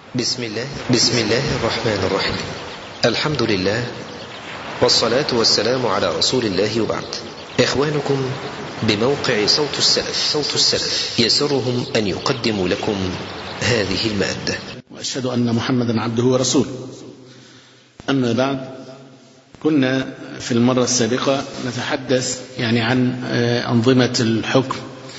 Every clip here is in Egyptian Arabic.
بسم الله بسم الله الرحمن الرحيم الحمد لله والصلاة والسلام على رسول الله وبعد إخوانكم بموقع صوت السلف صوت السلف يسرهم أن يقدموا لكم هذه المادة وأشهد أن محمدا عبده ورسوله أما بعد كنا في المرة السابقة نتحدث يعني عن أنظمة الحكم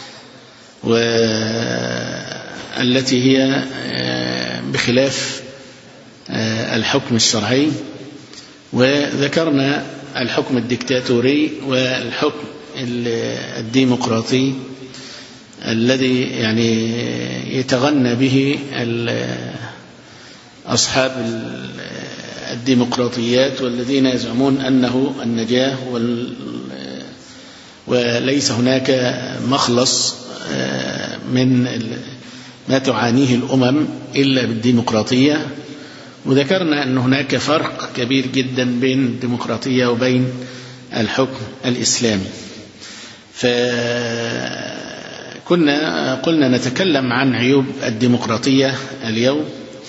والتي هي بخلاف الحكم الشرعي وذكرنا الحكم الدكتاتوري والحكم الديمقراطي الذي يعني يتغنى به أصحاب الديمقراطيات والذين يزعمون أنه النجاة وليس هناك مخلص من ما تعانيه الأمم إلا بالديمقراطية وذكرنا أن هناك فرق كبير جدا بين الديمقراطية وبين الحكم الإسلامي فكنا قلنا نتكلم عن عيوب الديمقراطية اليوم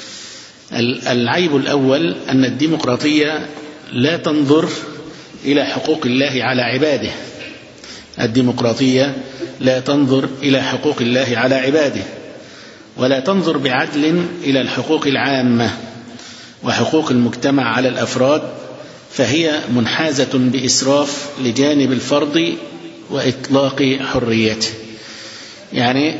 العيب الأول أن الديمقراطية لا تنظر إلى حقوق الله على عباده الديمقراطية لا تنظر إلى حقوق الله على عباده ولا تنظر بعدل إلى الحقوق العامة وحقوق المجتمع على الأفراد فهي منحازة بإسراف لجانب الفرد وإطلاق حريته يعني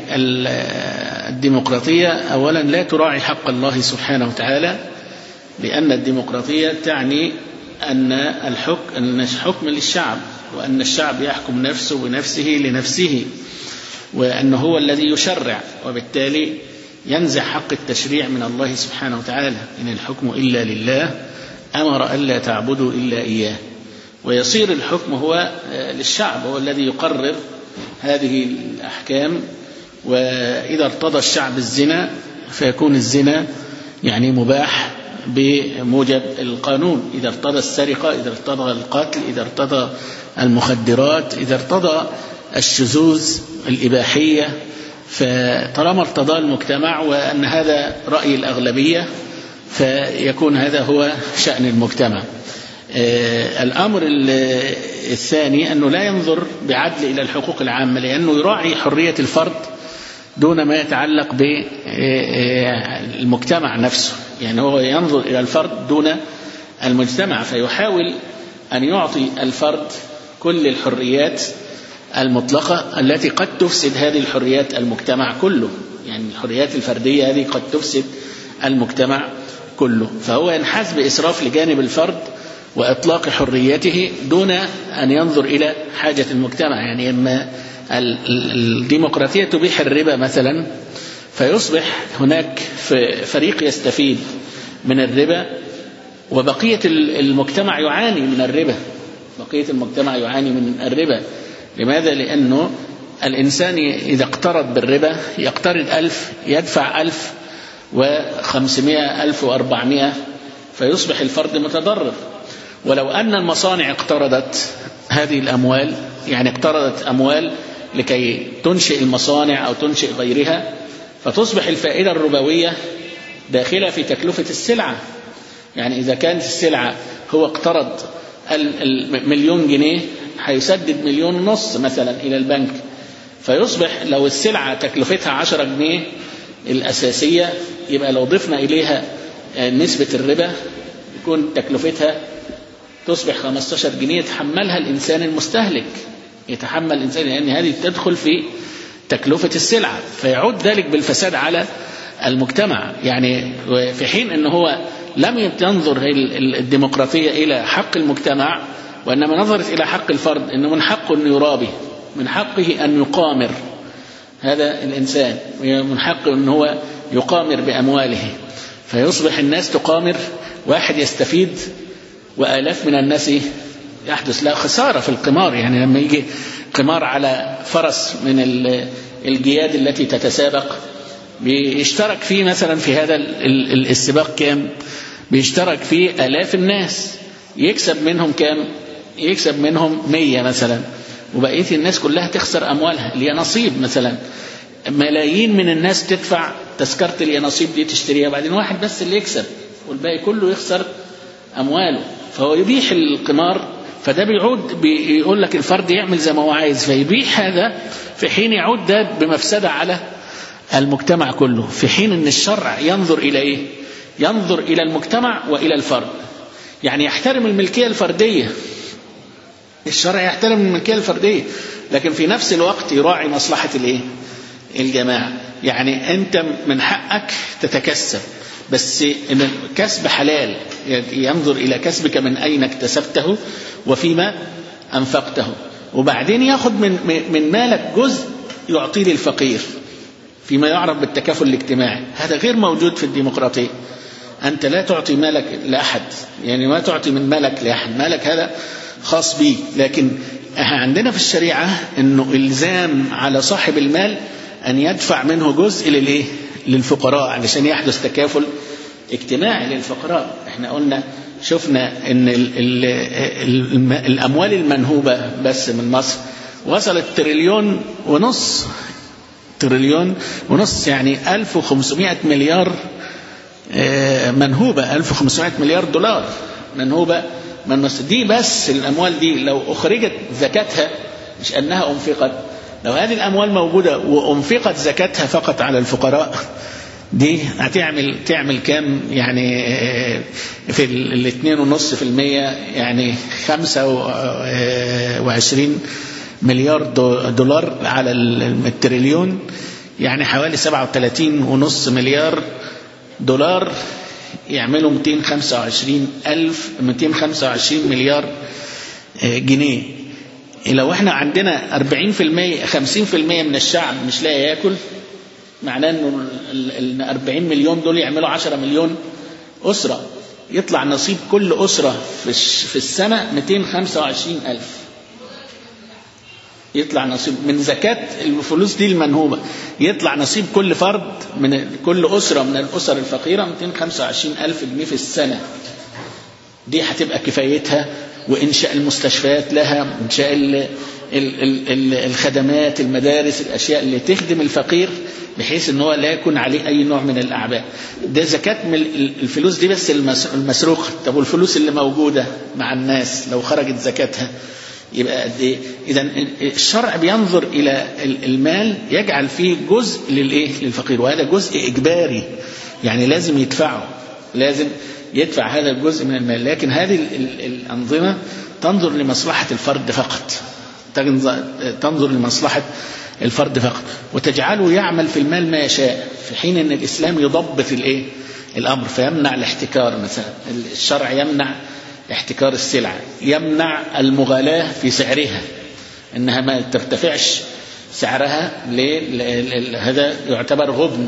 الديمقراطية أولا لا تراعي حق الله سبحانه وتعالى لأن الديمقراطية تعني أن الحكم أن الحكم للشعب وأن الشعب يحكم نفسه بنفسه لنفسه وأنه هو الذي يشرع وبالتالي ينزع حق التشريع من الله سبحانه وتعالى إن الحكم إلا لله أمر ألا تعبدوا إلا إياه ويصير الحكم هو للشعب هو الذي يقرر هذه الأحكام وإذا ارتضى الشعب الزنا فيكون الزنا يعني مباح بموجب القانون إذا ارتضى السرقة إذا ارتضى القتل إذا ارتضى المخدرات إذا ارتضى الشذوذ الإباحية فطالما ارتضى المجتمع وأن هذا رأي الأغلبية فيكون هذا هو شأن المجتمع الأمر الثاني أنه لا ينظر بعدل إلى الحقوق العامة لأنه يراعي حرية الفرد دون ما يتعلق بالمجتمع نفسه يعني هو ينظر إلى الفرد دون المجتمع فيحاول أن يعطي الفرد كل الحريات المطلقة التي قد تفسد هذه الحريات المجتمع كله يعني الحريات الفردية هذه قد تفسد المجتمع كله فهو ينحاز بإسراف لجانب الفرد وإطلاق حريته دون أن ينظر إلى حاجة المجتمع يعني إما الديمقراطية تبيح الربا مثلا فيصبح هناك فريق يستفيد من الربا وبقية المجتمع يعاني من الربا بقية المجتمع يعاني من الربا لماذا؟ لأنه الإنسان إذا اقترض بالربا يقترض ألف يدفع ألف وخمسمائة ألف وأربعمائة فيصبح الفرد متضرر ولو أن المصانع اقترضت هذه الأموال يعني اقترضت أموال لكي تنشئ المصانع أو تنشئ غيرها فتصبح الفائدة الربوية داخلة في تكلفة السلعة يعني إذا كانت السلعة هو اقترض المليون جنيه هيسدد مليون ونص مثلا إلى البنك فيصبح لو السلعة تكلفتها عشرة جنيه الأساسية يبقى لو ضفنا إليها نسبة الربا يكون تكلفتها تصبح 15 جنيه يتحملها الإنسان المستهلك يتحمل الإنسان لأن يعني هذه تدخل في تكلفة السلعة فيعود ذلك بالفساد على المجتمع يعني في حين أنه هو لم ينظر الديمقراطية إلى حق المجتمع وإنما نظرت إلى حق الفرد أنه من حقه أن يرابي من حقه أن يقامر هذا الإنسان من حقه أن هو يقامر بأمواله فيصبح الناس تقامر واحد يستفيد وآلاف من الناس يحدث له خسارة في القمار يعني لما يجي قمار على فرس من الجياد التي تتسابق بيشترك فيه مثلا في هذا السباق كام بيشترك فيه آلاف الناس يكسب منهم كام يكسب منهم مية مثلا وبقية الناس كلها تخسر أموالها اللي هي نصيب مثلا ملايين من الناس تدفع تذكرة اليانصيب دي تشتريها بعدين واحد بس اللي يكسب والباقي كله يخسر أمواله فهو يبيح القمار فده بيعود بيقول لك الفرد يعمل زي ما هو عايز فيبيح هذا في حين يعود ده بمفسدة على المجتمع كله في حين ان الشرع ينظر الى ايه ينظر الى المجتمع والى الفرد يعني يحترم الملكية الفردية الشرع يحترم الملكية الفردية لكن في نفس الوقت يراعي مصلحة الايه الجماعة يعني انت من حقك تتكسب بس ان الكسب حلال ينظر الى كسبك من اين اكتسبته وفيما انفقته وبعدين ياخد من من مالك جزء يعطيه للفقير فيما يعرف بالتكافل الاجتماعي هذا غير موجود في الديمقراطية أنت لا تعطي مالك لأحد يعني ما تعطي من مالك لأحد مالك هذا خاص بي لكن عندنا في الشريعة أنه إلزام على صاحب المال أن يدفع منه جزء للإيه؟ للفقراء علشان يحدث تكافل اجتماعي للفقراء احنا قلنا شفنا ان ال ال ال الاموال المنهوبه بس من مصر وصلت تريليون ونص تريليون ونص يعني 1500 مليار منهوبة 1500 مليار دولار منهوبة من مصر دي بس الأموال دي لو أخرجت زكاتها مش أنها أنفقت لو هذه الأموال موجودة وأنفقت زكاتها فقط على الفقراء دي هتعمل تعمل كام يعني في الاثنين ونص في المية يعني خمسة وعشرين مليار دولار على التريليون يعني حوالي 37 ونص مليار دولار يعملوا 225 ألف 225 مليار جنيه لو احنا عندنا 40% 50% من الشعب مش لاقي ياكل معناه انه ال 40 مليون دول يعملوا 10 مليون أسرة يطلع نصيب كل أسرة في السنة 225 ألف يطلع نصيب من زكاة الفلوس دي المنهوبة يطلع نصيب كل فرد من كل أسرة من الأسر الفقيرة 225 ألف جنيه في السنة دي هتبقى كفايتها وإنشاء المستشفيات لها إنشاء ال ال ال الخدمات المدارس الأشياء اللي تخدم الفقير بحيث ان هو لا يكون عليه أي نوع من الأعباء ده زكاة من الفلوس دي بس المسروقة طب والفلوس اللي موجودة مع الناس لو خرجت زكاتها يبقى قد ايه اذا الشرع بينظر الى المال يجعل فيه جزء للايه للفقير وهذا جزء اجباري يعني لازم يدفعه لازم يدفع هذا الجزء من المال لكن هذه الانظمه تنظر لمصلحه الفرد فقط تنظر لمصلحه الفرد فقط وتجعله يعمل في المال ما يشاء في حين ان الاسلام يضبط الايه الامر فيمنع الاحتكار مثلا الشرع يمنع احتكار السلع يمنع المغالاة في سعرها انها ما ترتفعش سعرها هذا يعتبر غبن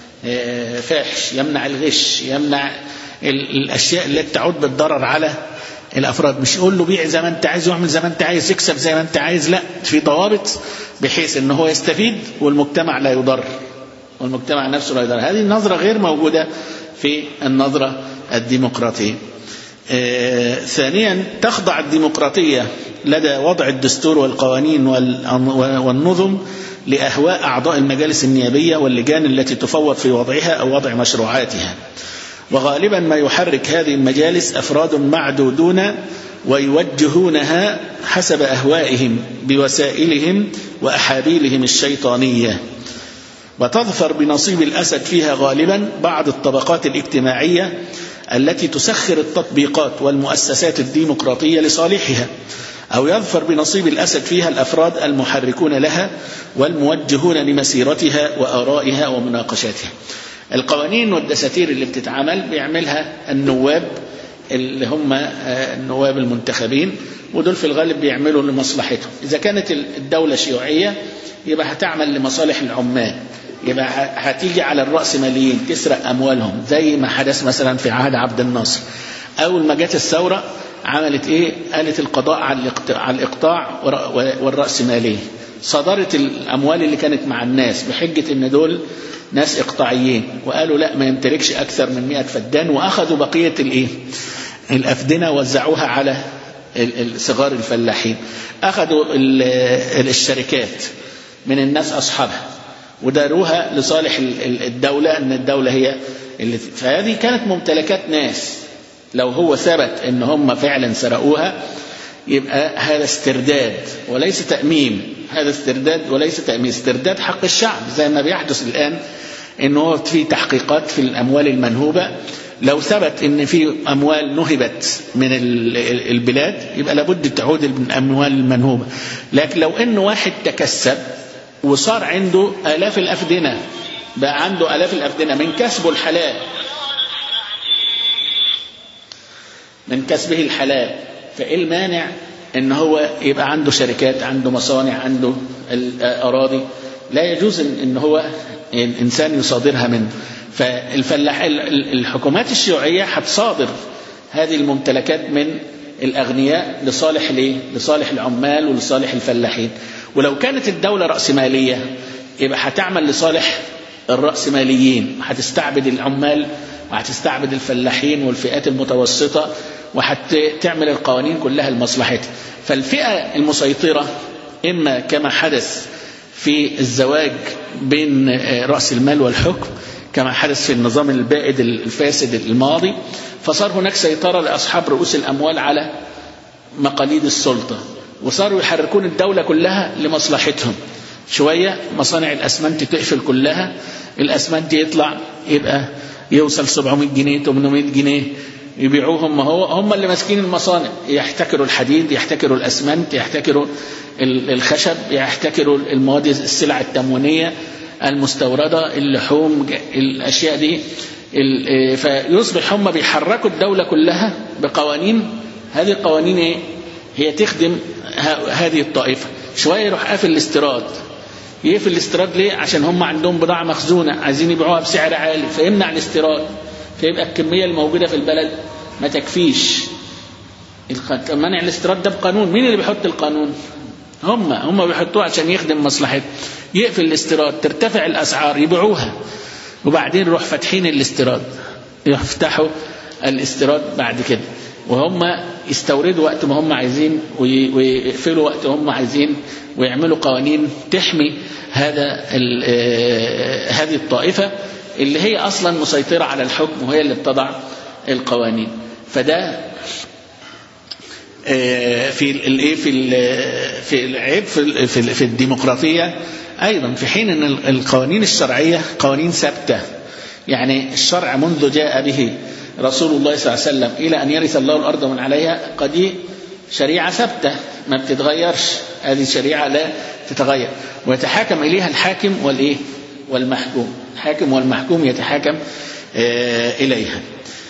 فاحش يمنع الغش يمنع الاشياء التي تعود بالضرر على الافراد مش يقول له بيع زي ما انت عايز واعمل زي ما انت عايز يكسب زي ما انت عايز لا في ضوابط بحيث ان هو يستفيد والمجتمع لا يضر والمجتمع نفسه لا يضر هذه النظرة غير موجودة في النظرة الديمقراطية آه ثانيا تخضع الديمقراطية لدى وضع الدستور والقوانين والنظم لأهواء أعضاء المجالس النيابية واللجان التي تفوض في وضعها أو وضع مشروعاتها وغالبا ما يحرك هذه المجالس أفراد معدودون ويوجهونها حسب أهوائهم بوسائلهم وأحابيلهم الشيطانية وتظفر بنصيب الأسد فيها غالبا بعض الطبقات الاجتماعية التي تسخر التطبيقات والمؤسسات الديمقراطية لصالحها أو يظفر بنصيب الأسد فيها الأفراد المحركون لها والموجهون لمسيرتها وآرائها ومناقشاتها القوانين والدساتير اللي بتتعمل بيعملها النواب اللي هم النواب المنتخبين ودول في الغالب بيعملوا لمصلحتهم إذا كانت الدولة شيوعية يبقى هتعمل لمصالح العمال يبقى هتيجي على الرأسماليين تسرق أموالهم زي ما حدث مثلا في عهد عبد الناصر أول ما جت الثورة عملت إيه قالت القضاء على الإقطاع والرأسمالية صدرت الأموال اللي كانت مع الناس بحجة إن دول ناس إقطاعيين وقالوا لا ما يمتلكش أكثر من 100 فدان وأخذوا بقية الإيه الأفدنة وزعوها على صغار الفلاحين أخذوا الشركات من الناس أصحابها وداروها لصالح الدولة أن الدولة هي اللي فهذه كانت ممتلكات ناس لو هو ثبت أن هم فعلا سرقوها يبقى هذا استرداد وليس تأميم هذا استرداد وليس تأميم استرداد حق الشعب زي ما بيحدث الآن أنه في تحقيقات في الأموال المنهوبة لو ثبت ان في اموال نهبت من البلاد يبقى لابد تعود الاموال المنهوبه لكن لو ان واحد تكسب وصار عنده الاف الافدنه بقى عنده الاف الافدنه من كسبه الحلال من كسبه الحلال فايه المانع ان هو يبقى عنده شركات عنده مصانع عنده اراضي لا يجوز ان هو الانسان يصادرها منه فالفلاح الحكومات الشيوعيه هتصادر هذه الممتلكات من الاغنياء لصالح الايه؟ لصالح العمال ولصالح الفلاحين ولو كانت الدوله راسماليه يبقى هتعمل لصالح الراسماليين هتستعبد العمال وهتستعبد الفلاحين والفئات المتوسطه وهتعمل القوانين كلها لمصلحتها فالفئه المسيطره اما كما حدث في الزواج بين راس المال والحكم كما حدث في النظام البائد الفاسد الماضي فصار هناك سيطرة لأصحاب رؤوس الأموال على مقاليد السلطة وصاروا يحركون الدولة كلها لمصلحتهم شوية مصانع الأسمنت تقفل كلها الأسمنت يطلع يبقى يوصل 700 جنيه 800 جنيه يبيعوهم ما هو هم اللي ماسكين المصانع يحتكروا الحديد يحتكروا الأسمنت يحتكروا الخشب يحتكروا المواد السلع التموينية المستوردة اللحوم الأشياء دي فيصبح هم بيحركوا الدولة كلها بقوانين هذه القوانين ايه؟ هي تخدم هذه الطائفة شوية يروح قافل الاستيراد يقفل الاستيراد ليه؟ عشان هم عندهم بضاعة مخزونة عايزين يبيعوها بسعر عالي فيمنع الاستيراد فيبقى الكمية الموجودة في البلد ما تكفيش منع الاستيراد ده بقانون مين اللي بيحط القانون؟ هم هم بيحطوه عشان يخدم مصلحتهم يقفل الاستيراد ترتفع الاسعار يبيعوها وبعدين يروح فاتحين الاستيراد يفتحوا الاستيراد بعد كده وهم يستوردوا وقت ما هم عايزين ويقفلوا وقت ما هم عايزين ويعملوا قوانين تحمي هذا هذه الطائفه اللي هي اصلا مسيطره على الحكم وهي اللي بتضع القوانين فده في الايه في في العيب في في الديمقراطيه ايضا في حين ان القوانين الشرعيه قوانين ثابته يعني الشرع منذ جاء به رسول الله صلى الله عليه وسلم الى ان يرث الله الارض من عليها قد شريعه ثابته ما بتتغيرش هذه الشريعه لا تتغير ويتحاكم اليها الحاكم والايه والمحكوم الحاكم والمحكوم يتحاكم اليها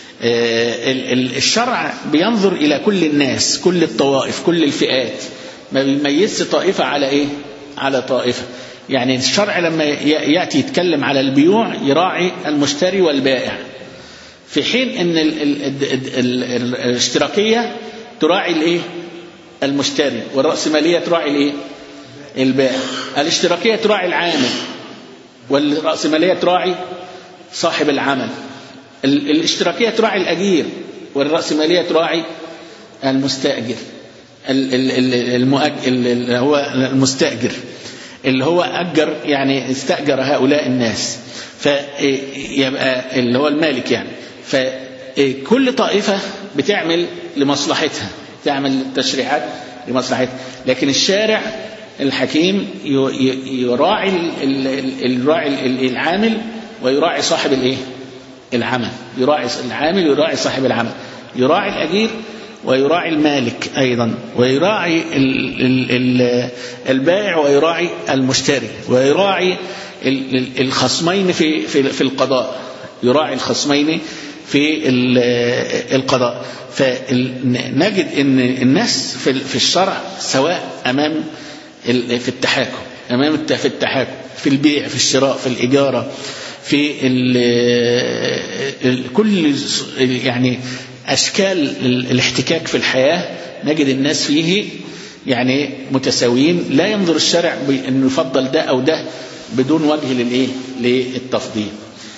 الشرع بينظر إلى كل الناس كل الطوائف كل الفئات ما بيميزش طائفة على إيه على طائفة يعني الشرع لما يأتي يتكلم على البيوع يراعي المشتري والبائع في حين ان ال ال ال ال الاشتراكية تراعي الايه المشتري والرأسمالية تراعي الايه البائع الاشتراكية تراعي العامل والرأسمالية تراعي صاحب العمل الاشتراكية تراعي الأجير والرأسمالية تراعي المستأجر المؤجر اللي هو المستأجر اللي هو أجر يعني استأجر هؤلاء الناس فيبقى اللي هو المالك يعني فكل طائفة بتعمل لمصلحتها تعمل تشريعات لمصلحتها لكن الشارع الحكيم يراعي يراعي العامل ويراعي صاحب الايه العمل يراعي العامل ويراعي صاحب العمل يراعي الأجير ويراعي المالك أيضا ويراعي ال ال ال البائع ويراعي المشتري ويراعي الخصمين في في في القضاء يراعي الخصمين في القضاء فنجد ان الناس في في الشرع سواء امام في التحاكم امام في التحاكم في البيع في الشراء في الاجاره في ال ال كل يعني اشكال الاحتكاك في الحياه نجد الناس فيه يعني متساويين لا ينظر الشرع بانه يفضل ده او ده بدون وجه للايه للتفضيل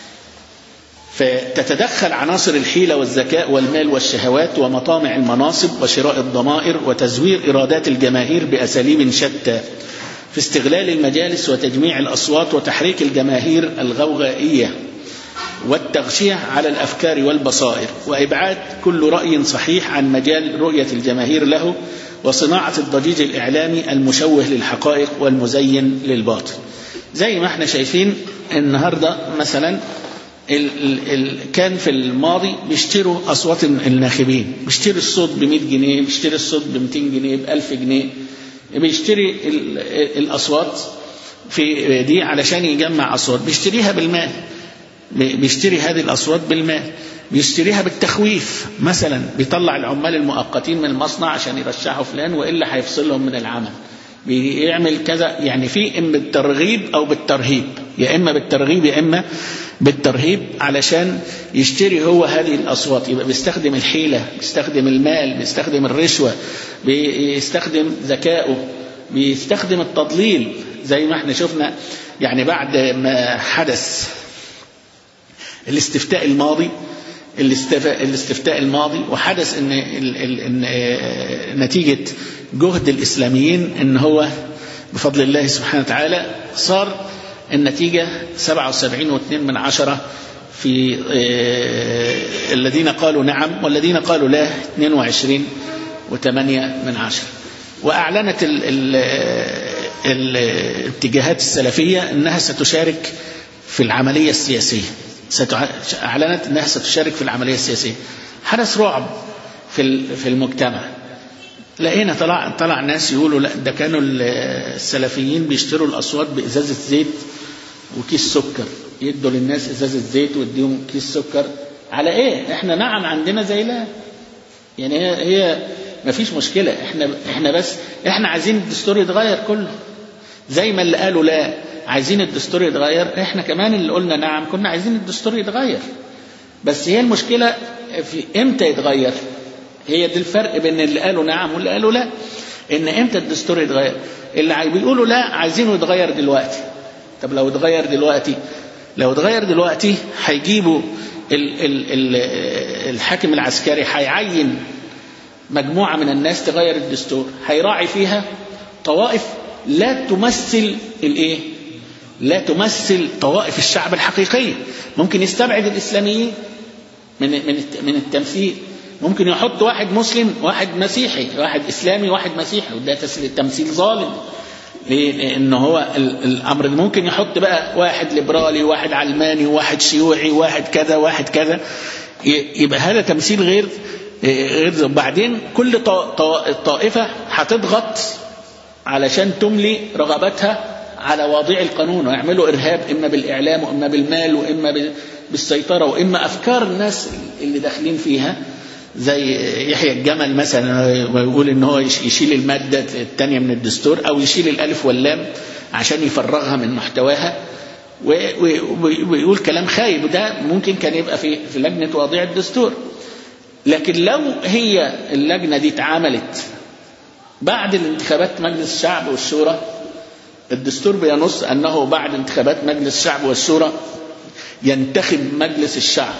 فتتدخل عناصر الحيلة والذكاء والمال والشهوات ومطامع المناصب وشراء الضمائر وتزوير إرادات الجماهير بأساليب شتى في استغلال المجالس وتجميع الأصوات وتحريك الجماهير الغوغائية والتغشية على الأفكار والبصائر وإبعاد كل رأي صحيح عن مجال رؤية الجماهير له وصناعة الضجيج الإعلامي المشوه للحقائق والمزين للباطل زي ما احنا شايفين النهاردة مثلا ال ال ال كان في الماضي بيشتروا أصوات الناخبين بيشتري الصوت ب 100 جنيه بيشتري الصوت ب 200 جنيه ب 1000 جنيه بيشتري ال الأصوات في دي علشان يجمع أصوات بيشتريها بالمال بيشتري هذه الأصوات بالمال بيشتريها بالتخويف مثلا بيطلع العمال المؤقتين من المصنع عشان يرشحوا فلان وإلا هيفصلهم من العمل بيعمل كذا يعني في إما بالترغيب أو بالترهيب يا إما بالترغيب يا إما بالترهيب علشان يشتري هو هذه الأصوات يبقى بيستخدم الحيلة بيستخدم المال بيستخدم الرشوة بيستخدم ذكائه بيستخدم التضليل زي ما احنا شفنا يعني بعد ما حدث الاستفتاء الماضي الاستفتاء الماضي وحدث ان, ان نتيجة جهد الإسلاميين ان هو بفضل الله سبحانه وتعالى صار النتيجة 77 واثنين من عشرة في الذين قالوا نعم والذين قالوا لا 22 وثمانية من عشرة وأعلنت ال ال الاتجاهات السلفية أنها ستشارك في العملية السياسية أعلنت أنها ستشارك في العملية السياسية حدث رعب في في المجتمع لقينا طلع طلع ناس يقولوا لا ده كانوا السلفيين بيشتروا الأصوات بإزازة زيت وكيس سكر يدوا للناس إزازة زيت ويديهم كيس سكر على إيه؟ إحنا نعم عندنا زي لا يعني هي هي ما فيش مشكلة إحنا إحنا بس إحنا عايزين الدستور يتغير كله زي ما اللي قالوا لا عايزين الدستور يتغير احنا كمان اللي قلنا نعم كنا عايزين الدستور يتغير بس هي المشكلة في امتى يتغير هي دي الفرق بين اللي قالوا نعم واللي قالوا لا ان امتى الدستور يتغير اللي بيقولوا لا عايزينه يتغير دلوقتي طب لو اتغير دلوقتي لو اتغير دلوقتي هيجيبوا ال ال ال الحاكم العسكري هيعين مجموعة من الناس تغير الدستور هيراعي فيها طوائف لا تمثل الايه لا تمثل طوائف الشعب الحقيقية ممكن يستبعد الإسلاميين من من من التمثيل ممكن يحط واحد مسلم واحد مسيحي واحد إسلامي واحد مسيحي وده تمثيل ظالم لأن هو الأمر ممكن يحط بقى واحد ليبرالي واحد علماني واحد شيوعي واحد كذا واحد كذا يبقى هذا تمثيل غير غير بعدين كل طائفة هتضغط علشان تملي رغبتها على واضع القانون ويعملوا إرهاب إما بالإعلام وإما بالمال وإما بالسيطرة وإما أفكار الناس اللي داخلين فيها زي يحيى الجمل مثلا ويقول إن هو يشيل المادة الثانية من الدستور أو يشيل الألف واللام عشان يفرغها من محتواها ويقول كلام خايب وده ممكن كان يبقى في في لجنة واضع الدستور لكن لو هي اللجنة دي اتعملت بعد الانتخابات مجلس الشعب والشورى الدستور بينص أنه بعد انتخابات مجلس الشعب والشورى ينتخب مجلس الشعب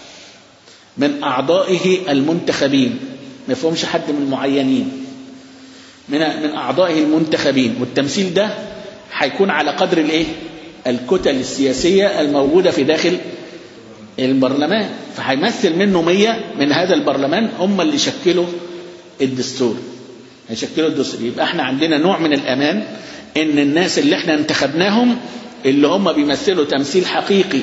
من أعضائه المنتخبين ما يفهمش حد من المعينين من من أعضائه المنتخبين والتمثيل ده هيكون على قدر الايه الكتل السياسية الموجودة في داخل البرلمان فهيمثل منه مية من هذا البرلمان هم اللي يشكلوا الدستور هيشكلوا الدستور يبقى احنا عندنا نوع من الأمان ان الناس اللي احنا انتخبناهم اللي هم بيمثلوا تمثيل حقيقي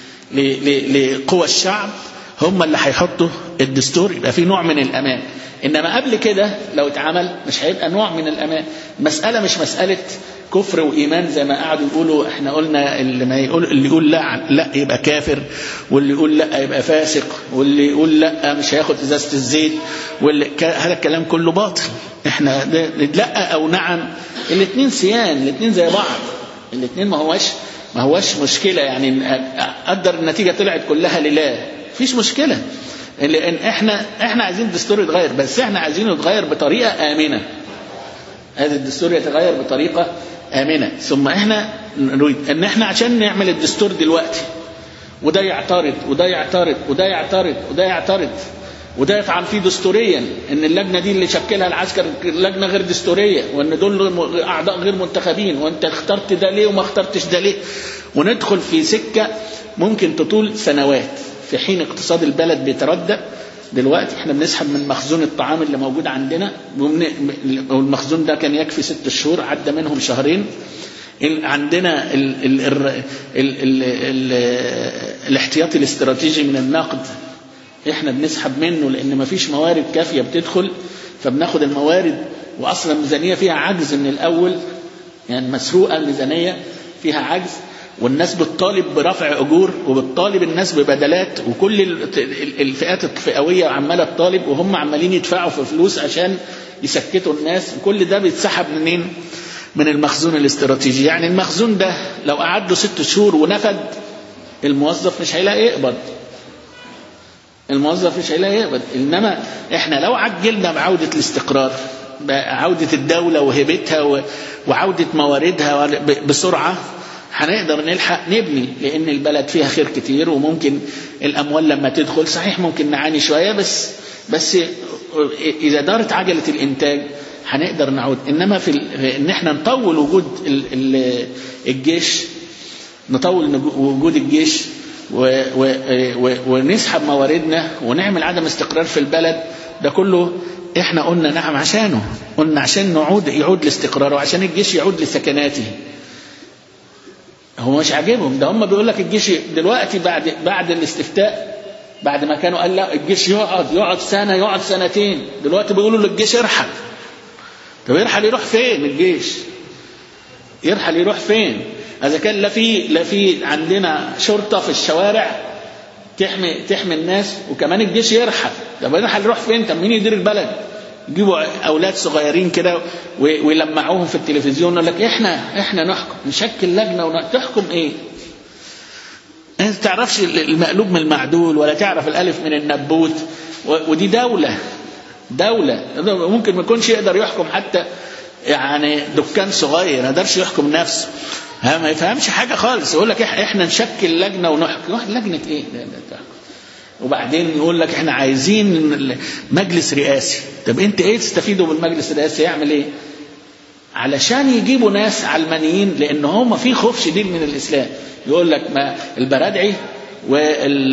لقوى الشعب هم اللي هيحطوا الدستور يبقى في نوع من الامان انما قبل كده لو اتعمل مش هيبقى نوع من الامان مساله مش مساله كفر وايمان زي ما قعدوا يقولوا احنا قلنا اللي ما يقول اللي يقول لا لا يبقى كافر واللي يقول لا يبقى فاسق واللي يقول لا مش هياخد ازازه الزيت واللي هذا الكلام كله باطل احنا لا او نعم الاثنين سيان الاثنين زي بعض الاثنين ما هوش ما هوش مشكله يعني قدر النتيجه طلعت كلها لله مفيش مشكله لان احنا احنا عايزين الدستور يتغير بس احنا عايزينه يتغير بطريقه امنه هذا الدستور يتغير بطريقه امنه ثم احنا نريد ان احنا عشان نعمل الدستور دلوقتي وده يعترض وده يعترض وده يعترض وده يعترض وده يطعن فيه دستوريا ان اللجنه دي اللي شكلها العسكر لجنه غير دستوريه وان دول اعضاء غير منتخبين وانت اخترت ده ليه وما اخترتش ده ليه وندخل في سكه ممكن تطول سنوات في حين اقتصاد البلد بيتردى دلوقتي احنا بنسحب من مخزون الطعام اللي موجود عندنا والمخزون ده كان يكفي ست شهور عدى منهم شهرين عندنا ال ال ال ال ال ال الاحتياطي الاستراتيجي من النقد احنا بنسحب منه لان مفيش موارد كافيه بتدخل فبناخد الموارد واصلا الميزانيه فيها عجز من الاول يعني مسروقه الميزانيه فيها عجز والناس بتطالب برفع اجور وبتطالب الناس ببدلات وكل الفئات الفئويه عماله تطالب وهم عمالين يدفعوا في فلوس عشان يسكتوا الناس وكل ده بيتسحب منين؟ من المخزون الاستراتيجي يعني المخزون ده لو قعد له ست شهور ونفد الموظف مش هيلاقي يقبض الموظف مش هيلاقي يقبض انما احنا لو عجلنا بعوده الاستقرار بعوده الدوله وهبتها وعوده مواردها بسرعه هنقدر نلحق نبني لان البلد فيها خير كتير وممكن الاموال لما تدخل صحيح ممكن نعاني شويه بس بس اذا دارت عجله الانتاج هنقدر نعود انما في ان احنا نطول وجود الجيش نطول وجود الجيش و و و ونسحب مواردنا ونعمل عدم استقرار في البلد ده كله احنا قلنا نعم عشانه قلنا عشان نعود يعود لاستقراره وعشان الجيش يعود لسكناته هو مش عاجبهم ده هم بيقول لك الجيش دلوقتي بعد بعد الاستفتاء بعد ما كانوا قال لا الجيش يقعد يقعد سنه يقعد سنتين دلوقتي بيقولوا للجيش ارحل طب يرحل يروح فين الجيش يرحل يروح فين اذا كان لا في لا في عندنا شرطه في الشوارع تحمي تحمي الناس وكمان الجيش يرحل طب يرحل يروح فين طب مين يدير البلد يجيبوا اولاد صغيرين كده ويلمعوهم في التلفزيون يقول لك احنا احنا نحكم نشكل لجنه ونحكم ايه انت تعرفش المقلوب من المعدول ولا تعرف الالف من النبوت ودي دوله دولة ممكن ما يكونش يقدر يحكم حتى يعني دكان صغير ما يقدرش يحكم نفسه ها ما يفهمش حاجة خالص يقول لك احنا نشكل لجنة ونحكم لجنة ايه وبعدين يقول لك احنا عايزين مجلس رئاسي طب انت ايه تستفيدوا بالمجلس الرئاسي يعمل ايه علشان يجيبوا ناس علمانيين لان هم في خوف شديد من الاسلام يقول لك ما البرادعي وال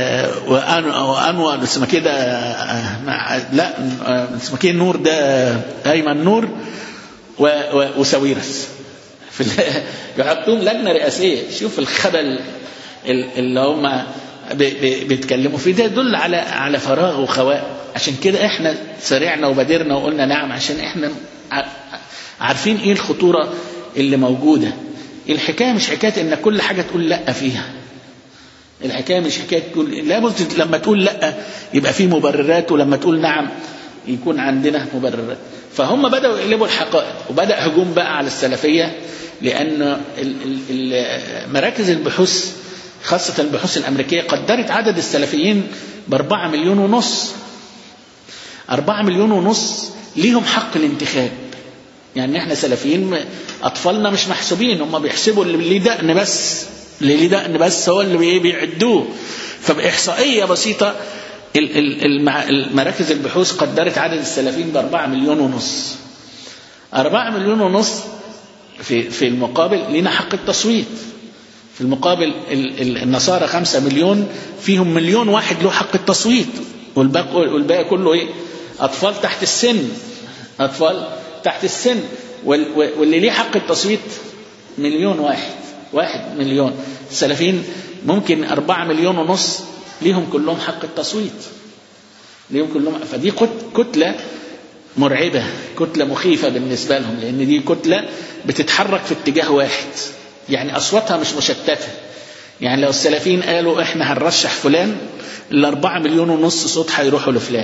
وانور اسمه كده لا اسمه كده نور ده ايمن نور وساويرس في يحطوهم لجنه رئاسيه شوف الخبل اللي هم بيتكلموا فيه ده يدل على على فراغ وخواء عشان كده احنا سرعنا وبادرنا وقلنا نعم عشان احنا عارفين ايه الخطوره اللي موجوده الحكايه مش حكايه ان كل حاجه تقول لا فيها الحكايه مش حكايه تقول لابد لما تقول لا يبقى في مبررات ولما تقول نعم يكون عندنا مبررات فهم بداوا يقلبوا الحقائق وبدا هجوم بقى على السلفيه لان مراكز البحوث خاصة البحوث الأمريكية قدرت عدد السلفيين بأربعة مليون ونص أربعة مليون ونص ليهم حق الانتخاب يعني احنا سلفيين أطفالنا مش محسوبين هم بيحسبوا اللي ليه دقن بس اللي ليه دقن بس هو اللي بيعدوه فبإحصائية بسيطة المراكز البحوث قدرت عدد السلفيين بأربعة مليون ونص أربعة مليون ونص في في المقابل لنا حق التصويت في المقابل النصارى خمسة مليون فيهم مليون واحد له حق التصويت والباقي, والباقي كله ايه أطفال تحت السن أطفال تحت السن واللي ليه حق التصويت مليون واحد واحد مليون السلفيين ممكن أربعة مليون ونص ليهم كلهم حق التصويت ليهم كلهم فدي كتلة مرعبة كتلة مخيفة بالنسبة لهم لأن دي كتلة بتتحرك في اتجاه واحد يعني أصواتها مش مشتتة يعني لو السلفيين قالوا احنا هنرشح فلان الأربعة مليون ونص صوت هيروحوا لفلان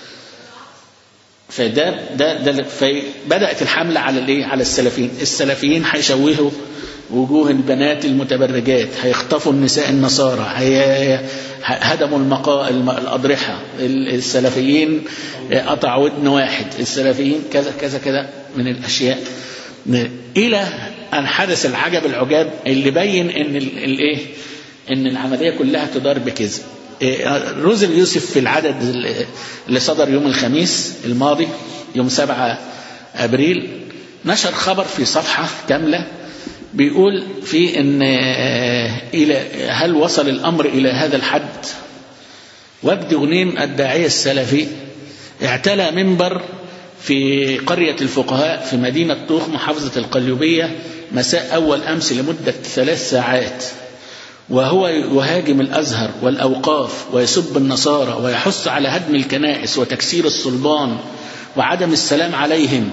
فده ده ده فبدأت الحملة على الايه؟ على السلفيين، السلفيين هيشوهوا وجوه البنات المتبرجات، هيخطفوا النساء النصارى، هي هدموا المقا... الأضرحة، السلفيين قطعوا ودن واحد، السلفيين كذا كذا كذا من الأشياء إلى أن حدث العجب العجاب اللي بين إن الايه؟ إن العملية كلها تدار بكذب. روزل يوسف في العدد اللي صدر يوم الخميس الماضي يوم 7 أبريل نشر خبر في صفحة كاملة بيقول في ان الى هل وصل الامر الى هذا الحد وجد غنيم الداعيه السلفي اعتلى منبر في قريه الفقهاء في مدينه طوخ محافظه القليوبيه مساء اول امس لمده ثلاث ساعات وهو يهاجم الازهر والاوقاف ويسب النصارى ويحث على هدم الكنائس وتكسير الصلبان وعدم السلام عليهم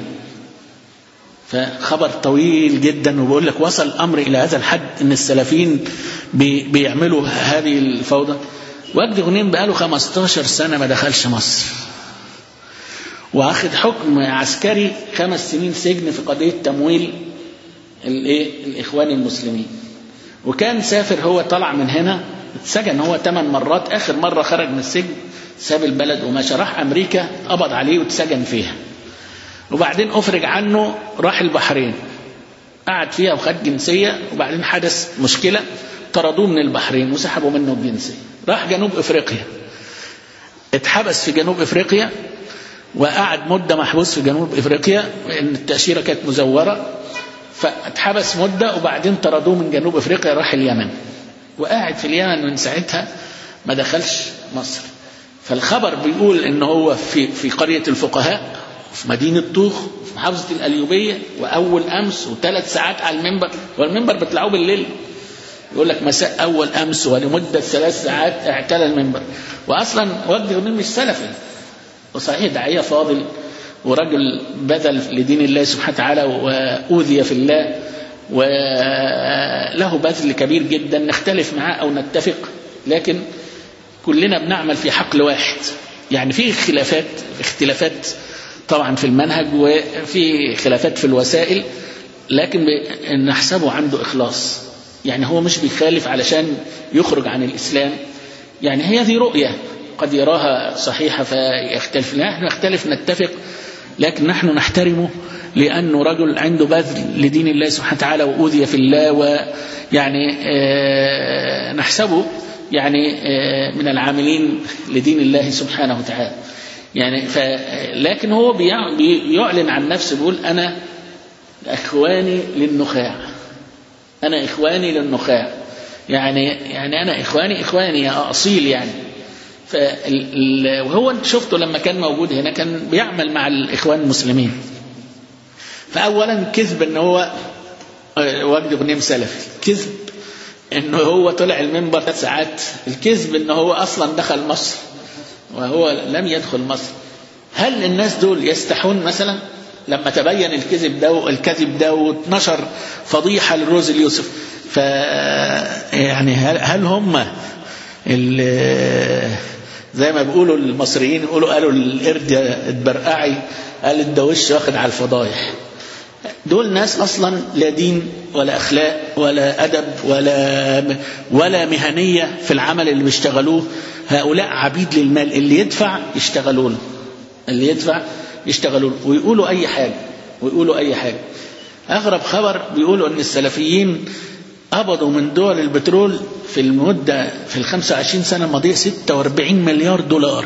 فخبر طويل جدا وبقول لك وصل الامر الى هذا الحد ان السلفيين بي بيعملوا هذه الفوضى وجدي غنيم بقاله 15 سنه ما دخلش مصر واخد حكم عسكري خمس سنين سجن في قضيه تمويل الايه الاخوان المسلمين وكان سافر هو طلع من هنا اتسجن هو ثمان مرات اخر مره خرج من السجن ساب البلد ومشى راح امريكا قبض عليه واتسجن فيها وبعدين أفرج عنه راح البحرين قعد فيها وخد جنسية وبعدين حدث مشكلة طردوه من البحرين وسحبوا منه الجنسية راح جنوب إفريقيا اتحبس في جنوب إفريقيا وقعد مدة محبوس في جنوب إفريقيا لأن التأشيرة كانت مزورة فاتحبس مدة وبعدين طردوه من جنوب إفريقيا راح اليمن وقاعد في اليمن من ساعتها ما دخلش مصر فالخبر بيقول ان هو في في قريه الفقهاء في مدينة طوخ في محافظة القليوبية وأول أمس وثلاث ساعات على المنبر والمنبر بتلاقوه بالليل يقول لك مساء أول أمس ولمدة ثلاث ساعات اعتلى المنبر وأصلا وجد غنيم مش سلفي وصحيح داعية فاضل ورجل بذل لدين الله سبحانه وتعالى وأوذي في الله وله بذل كبير جدا نختلف معاه أو نتفق لكن كلنا بنعمل في حقل واحد يعني في خلافات اختلافات طبعا في المنهج وفي خلافات في الوسائل لكن نحسبه عنده إخلاص يعني هو مش بيخالف علشان يخرج عن الإسلام يعني هي دي رؤية قد يراها صحيحة فيختلف نحن نختلف نتفق لكن نحن نحترمه لأنه رجل عنده بذل لدين الله سبحانه وتعالى وأوذي في الله ويعني آه نحسبه يعني آه من العاملين لدين الله سبحانه وتعالى يعني ف لكن هو بيعلن عن نفسه بيقول انا اخواني للنخاع انا اخواني للنخاع يعني يعني انا اخواني اخواني يا اصيل يعني ف وهو انت شفته لما كان موجود هنا كان بيعمل مع الاخوان المسلمين فاولا كذب ان هو وجد غنيم سلفي كذب انه هو طلع المنبر ثلاث ساعات الكذب ان هو اصلا دخل مصر وهو لم يدخل مصر هل الناس دول يستحون مثلا لما تبين الكذب ده الكذب ده واتنشر فضيحه لروز اليوسف ف يعني هل, هل هم زي ما بيقولوا المصريين يقولوا قالوا القرد اتبرقعي قال الدوش واخد على الفضايح دول ناس اصلا لا دين ولا اخلاق ولا ادب ولا ولا مهنيه في العمل اللي بيشتغلوه هؤلاء عبيد للمال اللي يدفع يشتغلوا له اللي يدفع يشتغلوا له ويقولوا اي حاجه ويقولوا اي حاجه اغرب خبر بيقولوا ان السلفيين قبضوا من دول البترول في المده في ال 25 سنه الماضيه 46 مليار دولار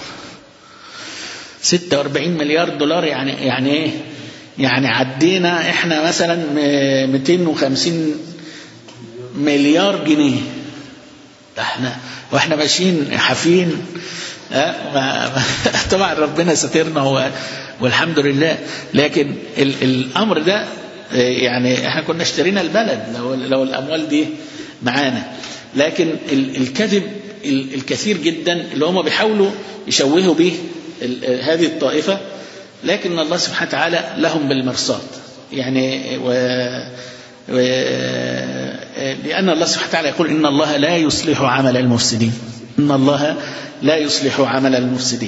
46 مليار دولار يعني يعني ايه يعني عدينا احنا مثلا 250 مليار جنيه احنا واحنا ماشيين حافين اه طبعا ربنا سترنا والحمد لله لكن ال الامر ده يعني احنا كنا اشترينا البلد لو, لو الاموال دي معانا لكن ال الكذب الكثير جدا اللي هم بيحاولوا يشوهوا به هذه الطائفه لكن الله سبحانه وتعالى لهم بالمرصاد يعني و و لأن الله سبحانه وتعالى يقول إن الله لا يصلح عمل المفسدين إن الله لا يصلح عمل المفسدين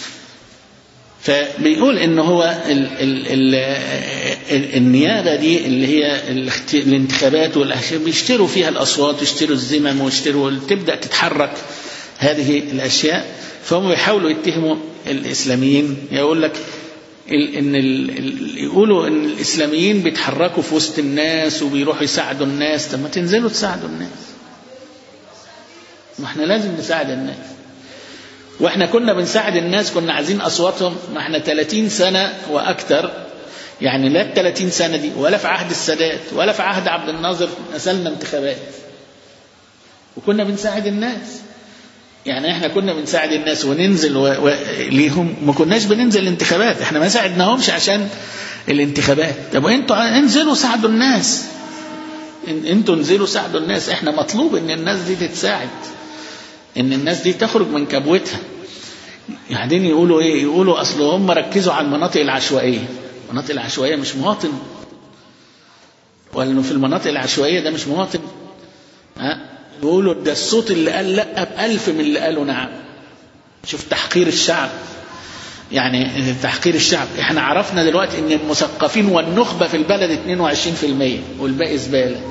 فبيقول ان هو ال ال ال ال النيابه دي اللي هي الانتخابات والاشياء بيشتروا فيها الاصوات ويشتروا الزمم ويشتروا تبدا تتحرك هذه الاشياء فهم بيحاولوا يتهموا الاسلاميين يقول لك ان يقولوا ان الاسلاميين بيتحركوا في وسط الناس وبيروحوا يساعدوا الناس طب ما تنزلوا تساعدوا الناس ما احنا لازم نساعد الناس واحنا كنا بنساعد الناس كنا عايزين اصواتهم ما احنا 30 سنه واكثر يعني لا ال 30 سنه دي ولا في عهد السادات ولا في عهد عبد الناصر نزلنا انتخابات وكنا بنساعد الناس يعني احنا كنا بنساعد الناس وننزل و... و... ليهم ما كناش بننزل الانتخابات احنا ما ساعدناهمش عشان الانتخابات طب انتوا انزلوا ساعدوا الناس ان... انتوا انزلوا ساعدوا الناس احنا مطلوب ان الناس دي تتساعد ان الناس دي تخرج من كبوتها بعدين يقولوا ايه يقولوا اصل هم ركزوا على المناطق العشوائيه المناطق العشوائيه مش مواطن ولا في المناطق العشوائيه ده مش مواطن ها يقولوا ده الصوت اللي قال لا بألف من اللي قالوا نعم شوف تحقير الشعب يعني تحقير الشعب احنا عرفنا دلوقتي ان المثقفين والنخبة في البلد 22% والباقي زبالة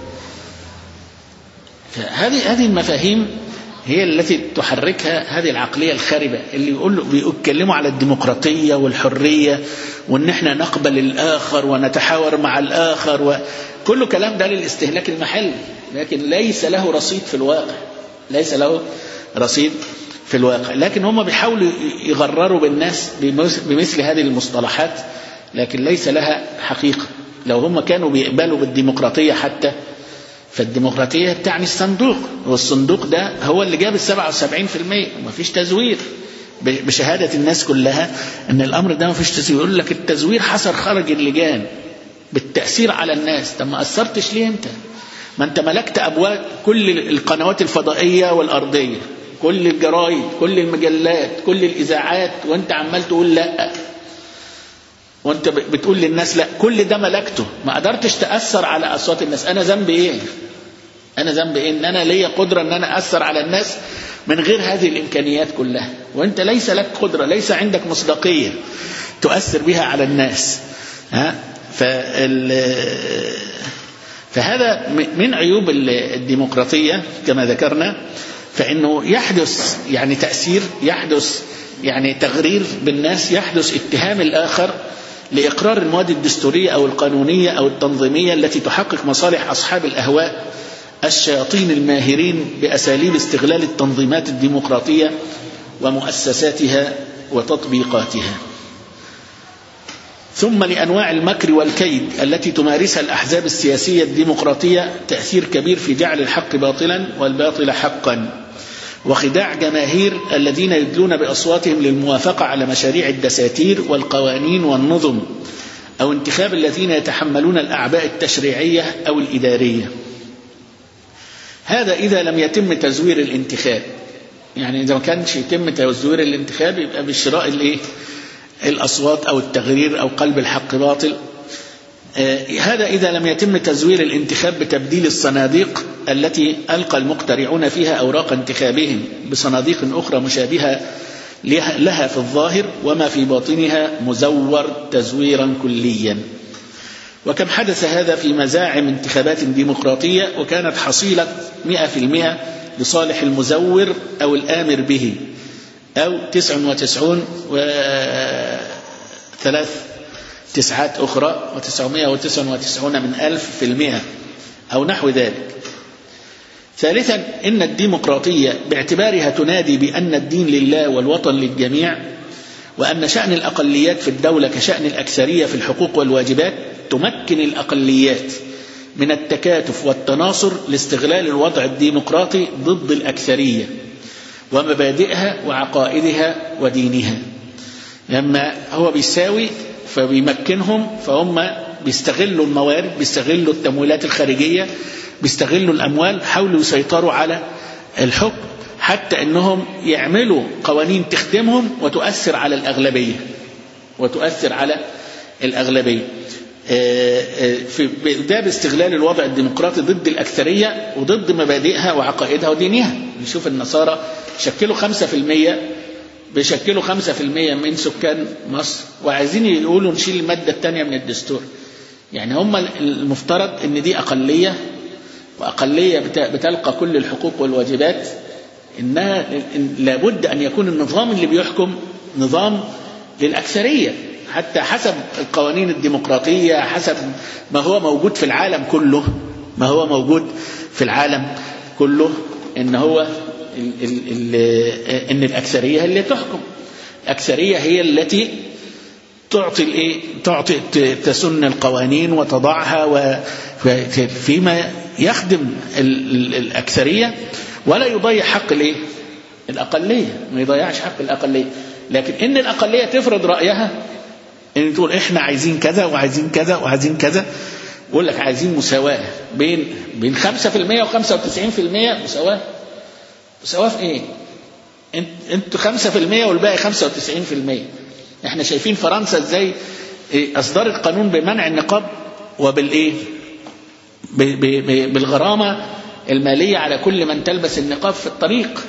فهذه هذه المفاهيم هي التي تحركها هذه العقلية الخاربة اللي يقول بيتكلموا على الديمقراطية والحرية وان احنا نقبل الاخر ونتحاور مع الاخر وكل كلام ده للاستهلاك المحلي لكن ليس له رصيد في الواقع ليس له رصيد في الواقع لكن هم بيحاولوا يغرروا بالناس بمثل هذه المصطلحات لكن ليس لها حقيقة لو هم كانوا بيقبلوا بالديمقراطية حتى فالديمقراطية تعني الصندوق والصندوق ده هو اللي جاب السبعة وسبعين في المية ومفيش تزوير بشهادة الناس كلها ان الامر ده مفيش تزوير يقول لك التزوير حصل خرج اللجان بالتأثير على الناس طب ما أثرتش ليه انت ما انت ملكت ابواب كل القنوات الفضائيه والارضيه كل الجرايد كل المجلات كل الاذاعات وانت عمال تقول لا وانت بتقول للناس لا كل ده ملكته ما قدرتش تاثر على اصوات الناس انا ذنبي ايه انا ذنبي ايه ان انا ليا قدره ان انا اثر على الناس من غير هذه الامكانيات كلها وانت ليس لك قدره ليس عندك مصداقيه تؤثر بها على الناس ها فال فهذا من عيوب الديمقراطية كما ذكرنا فإنه يحدث يعني تأثير يحدث يعني تغرير بالناس يحدث اتهام الآخر لإقرار المواد الدستورية أو القانونية أو التنظيمية التي تحقق مصالح أصحاب الأهواء الشياطين الماهرين بأساليب استغلال التنظيمات الديمقراطية ومؤسساتها وتطبيقاتها ثم لأنواع المكر والكيد التي تمارسها الأحزاب السياسية الديمقراطية تأثير كبير في جعل الحق باطلا والباطل حقا وخداع جماهير الذين يدلون بأصواتهم للموافقة على مشاريع الدساتير والقوانين والنظم أو انتخاب الذين يتحملون الأعباء التشريعية أو الإدارية هذا إذا لم يتم تزوير الانتخاب يعني إذا ما كانش يتم تزوير الانتخاب يبقى بالشراء الإيه الأصوات أو التغرير أو قلب الحق باطل هذا إذا لم يتم تزوير الانتخاب بتبديل الصناديق التي ألقى المقترعون فيها أوراق انتخابهم بصناديق أخرى مشابهة لها في الظاهر وما في باطنها مزور تزويرا كليا وكم حدث هذا في مزاعم انتخابات ديمقراطية وكانت حصيلة 100% لصالح المزور أو الآمر به أو تسع وتسعون وثلاث تسعات أخرى وتسعمائة وتسع وتسعون من ألف في المئة أو نحو ذلك ثالثا إن الديمقراطية باعتبارها تنادي بأن الدين لله والوطن للجميع وأن شأن الأقليات في الدولة كشأن الأكثرية في الحقوق والواجبات تمكن الأقليات من التكاتف والتناصر لاستغلال الوضع الديمقراطي ضد الأكثرية ومبادئها وعقائدها ودينها لما هو بيساوي فبيمكنهم فهم بيستغلوا الموارد بيستغلوا التمويلات الخارجية بيستغلوا الأموال حاولوا يسيطروا على الحكم حتى أنهم يعملوا قوانين تخدمهم وتؤثر على الأغلبية وتؤثر على الأغلبية في ده باستغلال الوضع الديمقراطي ضد الأكثرية وضد مبادئها وعقائدها ودينها نشوف النصارى شكلوا خمسة في المية بيشكلوا خمسة في المية من سكان مصر وعايزين يقولوا نشيل المادة الثانية من الدستور يعني هم المفترض ان دي أقلية وأقلية بتلقى كل الحقوق والواجبات إنها لابد أن يكون النظام اللي بيحكم نظام للأكثرية حتى حسب القوانين الديمقراطية حسب ما هو موجود في العالم كله ما هو موجود في العالم كله إن هو ال ال ال ان الاكثريه هي اللي تحكم الاكثريه هي التي تعطي الايه تعطي تسن القوانين وتضعها وفيما يخدم ال ال الاكثريه ولا يضيع حق الايه الاقليه ما يضيعش حق الاقليه لكن ان الاقليه تفرض رايها ان تقول احنا عايزين كذا وعايزين كذا وعايزين كذا يقول لك عايزين مساواة بين بين 5% و95% مساواة مساواة في ايه؟ انت انتوا 5% والباقي 95% احنا شايفين فرنسا ازاي اصدرت قانون بمنع النقاب وبالايه؟ بالغرامة المالية على كل من تلبس النقاب في الطريق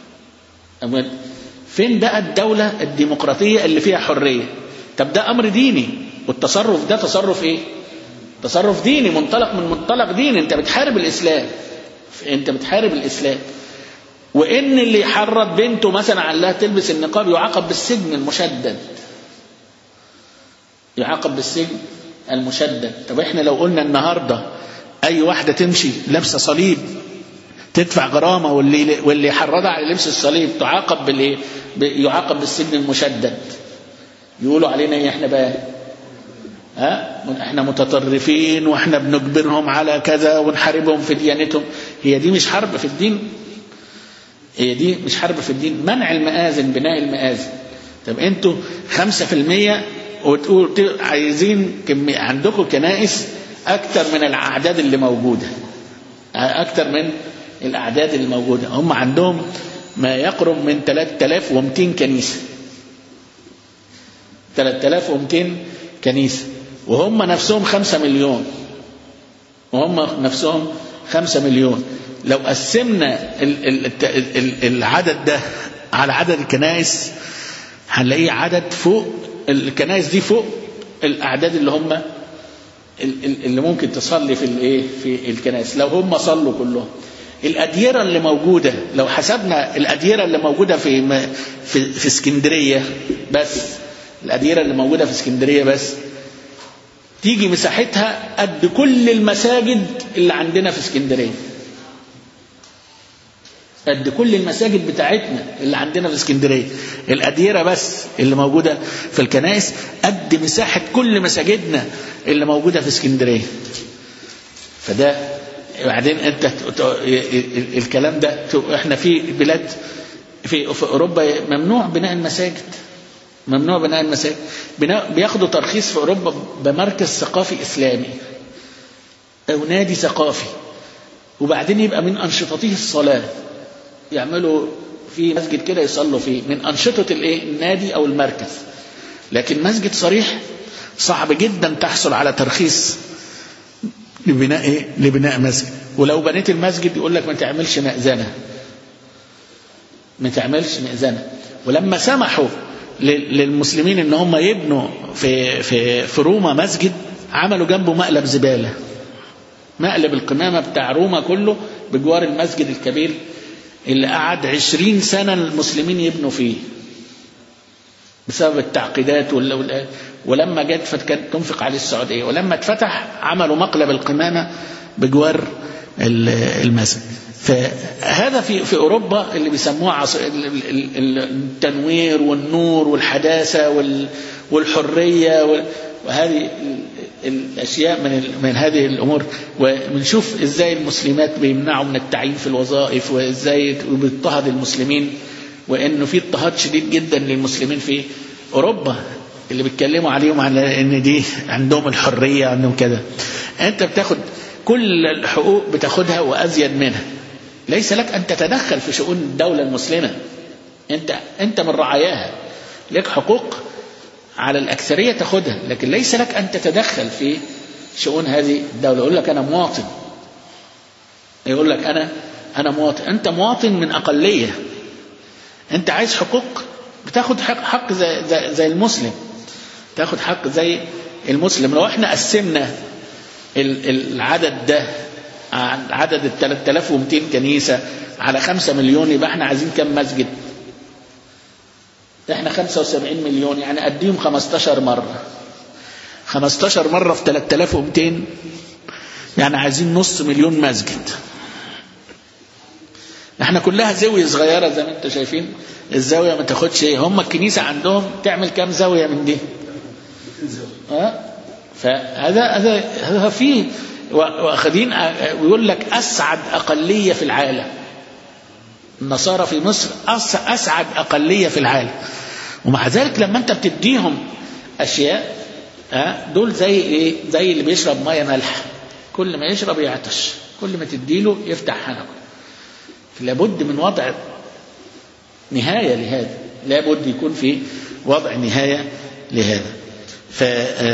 فين بقى الدولة الديمقراطية اللي فيها حرية طب ده أمر ديني والتصرف ده تصرف إيه تصرف ديني منطلق من منطلق ديني انت بتحارب الاسلام انت بتحارب الاسلام وان اللي يحرض بنته مثلا على انها تلبس النقاب يعاقب بالسجن المشدد يعاقب بالسجن المشدد طب احنا لو قلنا النهارده اي واحده تمشي لابسه صليب تدفع غرامه واللي واللي يحرضها على لبس الصليب تعاقب بالايه يعاقب بالسجن المشدد يقولوا علينا ايه احنا بقى ها احنا متطرفين واحنا بنجبرهم على كذا ونحاربهم في ديانتهم هي دي مش حرب في الدين هي دي مش حرب في الدين منع المآذن بناء المآذن طب انتوا خمسة في المية وتقول عايزين كمية عندكم كنائس أكتر من الأعداد اللي موجودة أكتر من الأعداد اللي موجودة هم عندهم ما يقرب من 3200 كنيسة 3200 كنيسة وهم نفسهم خمسة مليون وهم نفسهم خمسة مليون لو قسمنا ال ال ال العدد ده على عدد الكنائس هنلاقيه عدد فوق الكنائس دي فوق الأعداد اللي هم اللي ممكن تصلي في الايه في الكنائس لو هم صلوا كلهم الأديرة اللي موجودة لو حسبنا الأديرة اللي موجودة في في في اسكندرية بس الأديرة اللي موجودة في اسكندرية بس تيجي مساحتها قد كل المساجد اللي عندنا في اسكندرية قد كل المساجد بتاعتنا اللي عندنا في اسكندرية الأديرة بس اللي موجودة في الكنائس قد مساحة كل مساجدنا اللي موجودة في اسكندرية فده بعدين انت الكلام ده احنا في بلاد في, في اوروبا ممنوع بناء المساجد ممنوع بناء المساجد بياخدوا ترخيص في اوروبا بمركز ثقافي اسلامي او نادي ثقافي وبعدين يبقى من انشطته الصلاه يعملوا في مسجد كده يصلوا فيه من انشطه الايه النادي او المركز لكن مسجد صريح صعب جدا تحصل على ترخيص لبناء ايه لبناء مسجد ولو بنيت المسجد يقول لك ما تعملش مأذنه ما تعملش مأذنه ولما سمحوا للمسلمين ان هم يبنوا في في في روما مسجد عملوا جنبه مقلب زباله مقلب القمامه بتاع روما كله بجوار المسجد الكبير اللي قعد عشرين سنة المسلمين يبنوا فيه بسبب التعقيدات ولما جت فكانت تنفق عليه السعودية ولما اتفتح عملوا مقلب القمامة بجوار المسجد فهذا في في اوروبا اللي بيسموه عص... التنوير والنور والحداثه والحريه وهذه الاشياء من من هذه الامور وبنشوف ازاي المسلمات بيمنعوا من التعيين في الوظائف وازاي بيضطهد المسلمين وانه في اضطهاد شديد جدا للمسلمين في اوروبا اللي بيتكلموا عليهم على ان دي عندهم الحريه عندهم كذا انت بتاخد كل الحقوق بتاخدها وازيد منها ليس لك ان تتدخل في شؤون الدوله المسلمه انت انت من رعاياها لك حقوق على الأكثرية تاخدها لكن ليس لك أن تتدخل في شؤون هذه الدولة يقول لك أنا مواطن يقول لك أنا أنا مواطن أنت مواطن من أقلية أنت عايز حقوق بتاخد حق, حق زي, زي, زي المسلم تاخد حق زي المسلم لو احنا قسمنا العدد ده عدد ال 3200 كنيسة على 5 مليون يبقى احنا عايزين كم مسجد احنا 75 مليون يعني قديهم 15 مرة 15 مرة في 3200 يعني عايزين نص مليون مسجد احنا احنا كلها زاوية صغيرة زي ما انتم شايفين الزاوية ما تاخدش ايه هم الكنيسة عندهم تعمل كام زاوية من دي ها فهذا هذا هذا فيه واخدين ويقول لك اسعد اقليه في العالم النصارى في مصر اسعد اقليه في العالم ومع ذلك لما انت بتديهم اشياء ها دول زي ايه زي اللي بيشرب ميه مالحه كل ما يشرب يعطش كل ما تديله يفتح حنكه لابد من وضع نهايه لهذا لابد يكون في وضع نهايه لهذا ف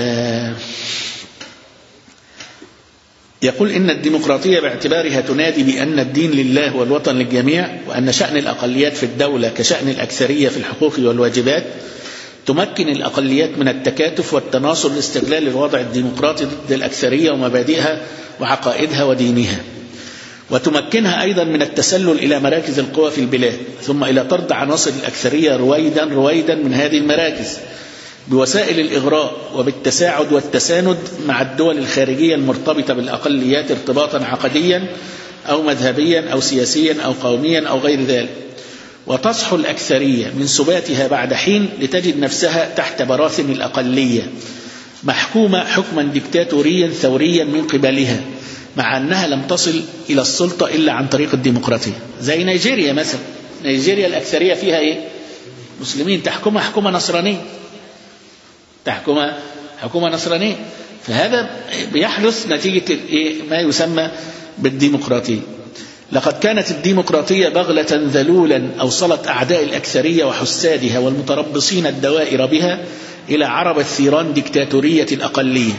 يقول إن الديمقراطية باعتبارها تنادي بأن الدين لله والوطن للجميع وأن شأن الأقليات في الدولة كشأن الأكثرية في الحقوق والواجبات تمكن الأقليات من التكاتف والتناصر لاستغلال الوضع الديمقراطي ضد الأكثرية ومبادئها وعقائدها ودينها وتمكنها أيضا من التسلل إلى مراكز القوى في البلاد ثم إلى طرد عناصر الأكثرية رويدا رويدا من هذه المراكز بوسائل الإغراء وبالتساعد والتساند مع الدول الخارجية المرتبطة بالأقليات ارتباطا عقديا أو مذهبيا أو سياسيا أو قوميا أو غير ذلك وتصحو الأكثرية من سباتها بعد حين لتجد نفسها تحت براثن الأقلية محكومة حكما ديكتاتوريا ثوريا من قبلها مع أنها لم تصل إلى السلطة إلا عن طريق الديمقراطية زي نيجيريا مثلا نيجيريا الأكثرية فيها إيه مسلمين تحكمها حكومة نصرانية تحكمها حكومة نصرانية فهذا بيحدث نتيجة ما يسمى بالديمقراطية لقد كانت الديمقراطية بغلة ذلولا أوصلت أعداء الأكثرية وحسادها والمتربصين الدوائر بها إلى عرب الثيران ديكتاتورية الأقلية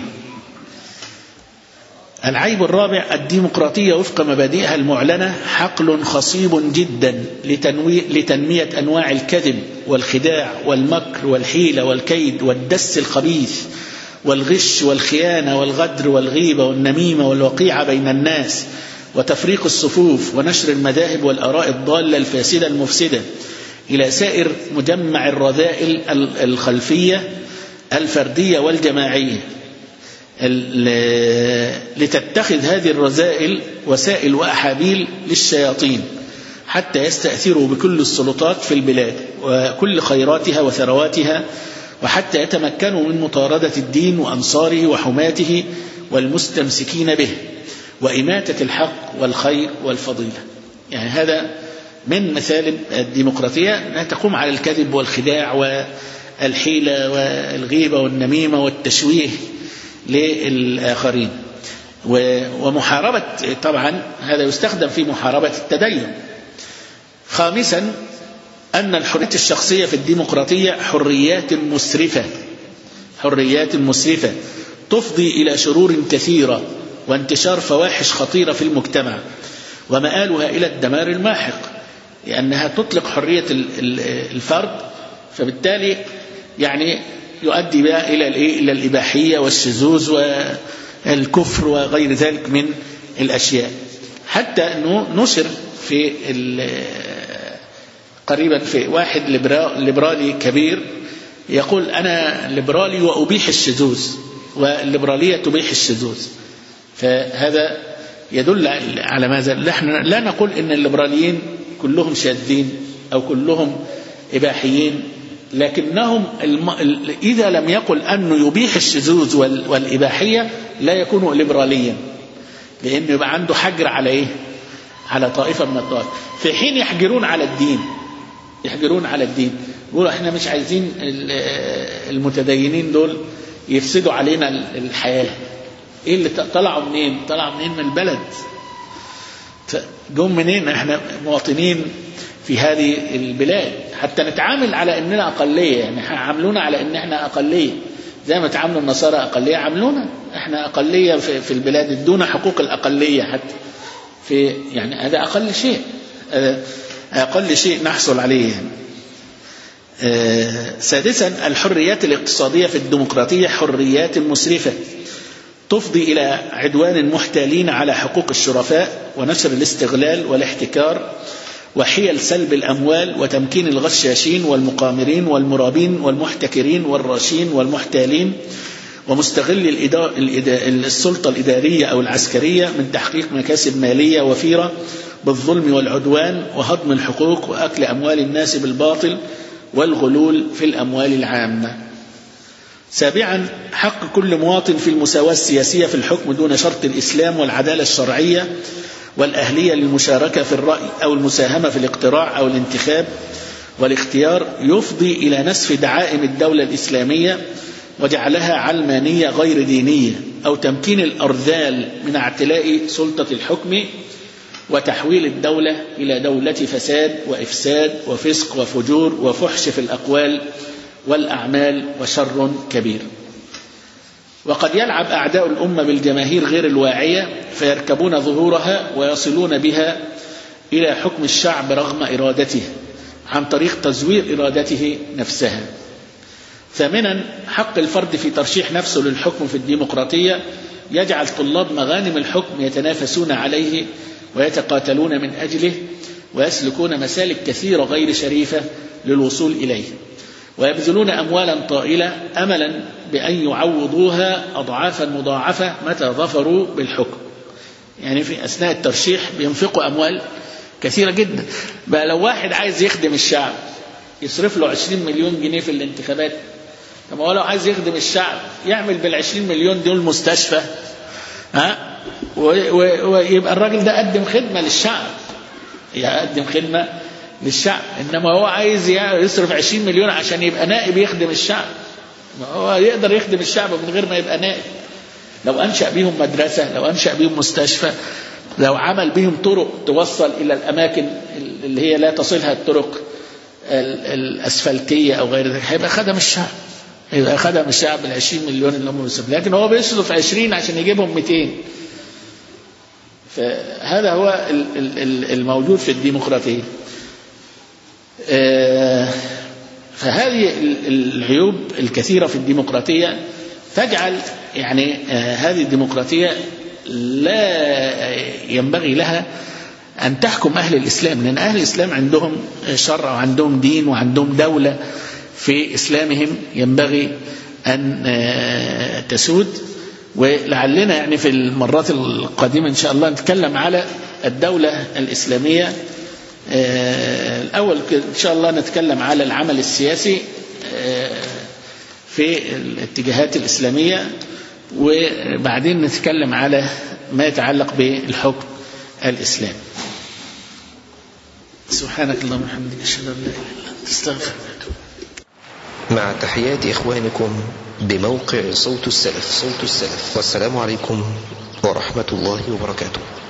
العيب الرابع الديمقراطية وفق مبادئها المعلنة حقل خصيب جدا لتنمية أنواع الكذب والخداع والمكر والحيلة والكيد والدس الخبيث والغش والخيانة والغدر والغيبة والنميمة والوقيعة بين الناس وتفريق الصفوف ونشر المذاهب والآراء الضالة الفاسدة المفسدة إلى سائر مجمع الرذائل الخلفية الفردية والجماعية لتتخذ هذه الرذائل وسائل وأحابيل للشياطين حتى يستأثروا بكل السلطات في البلاد وكل خيراتها وثرواتها وحتى يتمكنوا من مطاردة الدين وأنصاره وحماته والمستمسكين به وإماتة الحق والخير والفضيلة يعني هذا من مثال الديمقراطية أنها تقوم على الكذب والخداع والحيلة والغيبة والنميمة والتشويه للآخرين ومحاربة طبعا هذا يستخدم في محاربة التدين خامسا أن الحرية الشخصية في الديمقراطية حريات مسرفة حريات مسرفة تفضي إلى شرور كثيرة وانتشار فواحش خطيرة في المجتمع ومآلها إلى الدمار الماحق لأنها تطلق حرية الفرد فبالتالي يعني يؤدي بها إلى إلى الإباحية والشذوذ والكفر وغير ذلك من الأشياء حتى أنه نشر في قريبا في واحد ليبرالي كبير يقول أنا ليبرالي وأبيح الشذوذ والليبرالية تبيح الشذوذ فهذا يدل على ماذا نحن لا نقول ان الليبراليين كلهم شاذين او كلهم اباحيين لكنهم الم... اذا لم يقل انه يبيح الشذوذ وال... والاباحيه لا يكون ليبراليا لانه يبقى عنده حجر على ايه على طائفه من الطوائف في حين يحجرون على الدين يحجرون على الدين يقولوا احنا مش عايزين المتدينين دول يفسدوا علينا الحياه ايه اللي طلعوا منين طلعوا منين من البلد جم منين احنا مواطنين في هذه البلاد حتى نتعامل على اننا اقليه يعني عاملونا على ان احنا اقليه زي ما تعاملوا النصارى اقليه عاملونا احنا اقليه في, في البلاد ادونا حقوق الاقليه حتى في يعني هذا اقل شيء هذا اقل شيء نحصل عليه يعني. آه سادسا الحريات الاقتصاديه في الديمقراطيه حريات مسرفه تفضي إلى عدوان المحتالين على حقوق الشرفاء ونشر الاستغلال والاحتكار وحيل سلب الأموال وتمكين الغشاشين والمقامرين والمرابين والمحتكرين والراشين والمحتالين ومستغل السلطة الإدارية أو العسكرية من تحقيق مكاسب مالية وفيرة بالظلم والعدوان وهضم الحقوق وأكل أموال الناس بالباطل والغلول في الأموال العامة سابعا حق كل مواطن في المساواة السياسية في الحكم دون شرط الإسلام والعدالة الشرعية والأهلية للمشاركة في الرأي أو المساهمة في الاقتراع أو الانتخاب والاختيار يفضي إلى نسف دعائم الدولة الإسلامية وجعلها علمانية غير دينية أو تمكين الأرذال من اعتلاء سلطة الحكم وتحويل الدولة إلى دولة فساد وإفساد وفسق وفجور وفحش في الأقوال والأعمال وشر كبير وقد يلعب أعداء الأمة بالجماهير غير الواعية فيركبون ظهورها ويصلون بها إلى حكم الشعب رغم إرادته عن طريق تزوير إرادته نفسها ثامنا حق الفرد في ترشيح نفسه للحكم في الديمقراطية يجعل طلاب مغانم الحكم يتنافسون عليه ويتقاتلون من أجله ويسلكون مسالك كثيرة غير شريفة للوصول إليه ويبذلون أموالا طائلة أملا بأن يعوضوها أضعافا مضاعفة متى ظفروا بالحكم يعني في أثناء الترشيح بينفقوا أموال كثيرة جدا بقى لو واحد عايز يخدم الشعب يصرف له 20 مليون جنيه في الانتخابات طب هو لو عايز يخدم الشعب يعمل بال 20 مليون دول مستشفى ها ويبقى الراجل ده قدم خدمة للشعب يقدم خدمة للشعب إنما هو عايز يصرف 20 مليون عشان يبقى نائب يخدم الشعب ما هو يقدر يخدم الشعب من غير ما يبقى نائب لو أنشأ بيهم مدرسة لو أنشأ بيهم مستشفى لو عمل بهم طرق توصل إلى الأماكن اللي هي لا تصلها الطرق الأسفلتية أو غير ذلك هيبقى خدم الشعب يبقى خدم الشعب ال 20 مليون اللي هم بيصرف لكن هو بيصرف 20 عشان يجيبهم 200 فهذا هو الموجود في الديمقراطية فهذه العيوب الكثيرة في الديمقراطية تجعل يعني هذه الديمقراطية لا ينبغي لها أن تحكم أهل الإسلام لأن أهل الإسلام عندهم شرع وعندهم دين وعندهم دولة في إسلامهم ينبغي أن تسود ولعلنا يعني في المرات القادمة إن شاء الله نتكلم على الدولة الإسلامية الأول إن شاء الله نتكلم على العمل السياسي في الاتجاهات الإسلامية وبعدين نتكلم على ما يتعلق بالحكم الإسلامي سبحانك اللهم وبحمدك أشهد أن لا إله إلا أنت أستغفرك مع تحيات إخوانكم بموقع صوت السلف صوت السلف والسلام عليكم ورحمة الله وبركاته